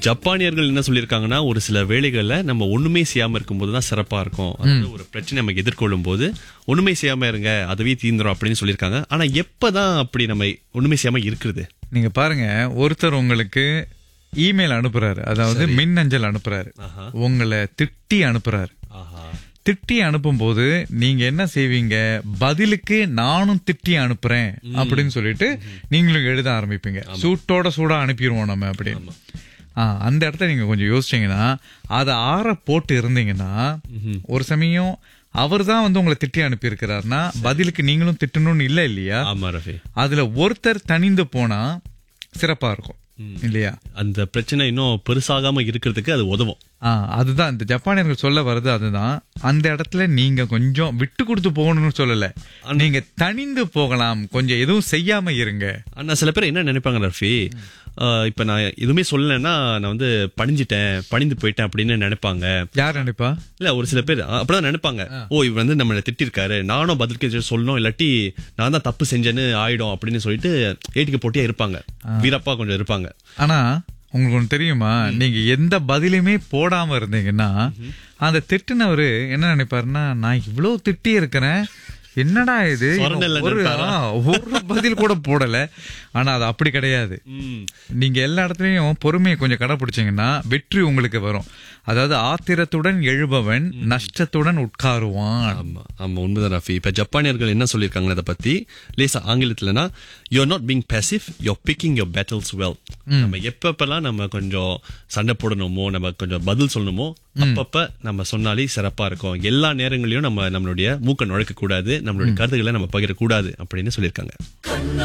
ஜப்பானியர்கள் என்ன சொல்லியிருக்காங்கன்னா ஒரு சில வேலைகள்ல நம்ம ஒண்ணுமே செய்யாம இருக்கும்போது தான் சிறப்பா இருக்கும் அதாவது ஒரு பிரச்சனை நம்ம எதிர்கொள்ளும் போது ஒண்ணுமே செய்யாம இருங்க அதுவே தீந்துரும் அப்படின்னு சொல்லியிருக்காங்க ஆனா எப்பதான் அப்படி நம்ம ஒண்ணுமே செய்யாம இருக்கிறது நீங்க பாருங்க ஒருத்தர் உங்களுக்கு இமெயில் அனுப்புறாரு அதாவது மின்னஞ்சல் அனுப்புறாரு உங்களை திட்டி அனுப்புறாரு ஆஹா திட்டி அனுப்பும்போது நீங்க என்ன செய்வீங்க பதிலுக்கு நானும் திட்டி அனுப்புறேன் அப்படின்னு சொல்லிட்டு நீங்களும் எழுத ஆரம்பிப்பீங்க சூட்டோட சூடா அனுப்பிடுவோம் நம்ம அப்படின்னு ஆ, அந்த இடத்துல நீங்க கொஞ்சம் யோசிச்சீங்கன்னா அதை ஆற போட்டு இருந்தீங்கன்னா ஒரு சமயம் அவர் தான் வந்து உங்களை திட்டி அனுப்பியிருக்கிறாருன்னா பதிலுக்கு நீங்களும் திட்டணும்னு இல்லை இல்லையா ஆமா ரஃபி அதுல ஒருத்தர் தனிந்து போனா சிறப்பா இருக்கும் இல்லையா அந்த பிரச்சனை இன்னும் பெருசாகாம இருக்கிறதுக்கு அது உதவும் ஆ, அதுதான் இந்த ஜப்பானியர்கள் சொல்ல வர்றது அதுதான் அந்த இடத்துல நீங்க கொஞ்சம் விட்டு கொடுத்து போகணும்னு சொல்லல நீங்க தனிந்து போகலாம் கொஞ்சம் எதுவும் செய்யாம இருங்க ஆனா சில பேர் என்ன நினைப்பாங்க ரஃபி ஆஹ் இப்ப நான் எதுவுமே சொல்லலைன்னா நான் வந்து பணிஞ்சிட்டேன் பணிந்து போயிட்டேன் அப்படின்னு நினைப்பாங்க யார் நினைப்பா இல்ல ஒரு சில பேர் அ- அப்படிதான் நினைப்பாங்க ஓ இவர் வந்து நம்மள திட்டிருக்காரு நானும் பதிலுக்கு சொல்லணும் இல்லாட்டி நான் தான் தப்பு செஞ்சேன்னு ஆயிடும் அப்படின்னு சொல்லிட்டு ஏட்டிக்கு போட்டியா இருப்பாங்க வீரப்பா கொஞ்சம் இருப்பாங்க ஆனா உங்களுக்கு ஒண்ணு தெரியுமா நீங்க எந்த பதிலுமே போடாம இருந்தீங்கன்னா அந்த திட்டுனவரு என்ன நினைப்பாருன்னா நான் இவ்வளவு திட்டி இருக்கிறேன் என்னடா இது சொரணையில ஒரு நினைப்பாரா? ஆ, ஒரு பதில் கூட போடல ஆனா அது அப்படி கிடையாது ம். நீங்க எல்லா இடத்துலயும் பொறுமையை கொஞ்சம் கடைபிடிச்சீங்கன்னா வெற்றி உங்களுக்கு வரும் அதாவது ஆத்திரத்துடன் எழுபவன் நஷ்டத்துடன் உட்காருவான் ஆமா ஆமா உண்மைதான் ரஃபி இப்ப ஜப்பானியர்கள் என்ன சொல்லியிருக்காங்க அதை பத்தி லேசா ஆங்கிலத்துலனா you're not being passive you're picking your battles well நம்ம எப்பப்பெல்லாம் நம்ம கொஞ்சம் சண்டை போடணுமோ நம்ம கொஞ்சம் பதில் சொல்லணுமோ அப்பப்ப நம்ம சொன்னாலே சிறப்பா இருக்கும் எல்லா நேரங்களிலும் நம்ம நம்மளுடைய மூக்க நுழைக்க கூடாது நம்மளுடைய கருத்துக்களை நம்ம பகிரக்கூடாது அப்படின்னு சொல்லியிருக்காங்க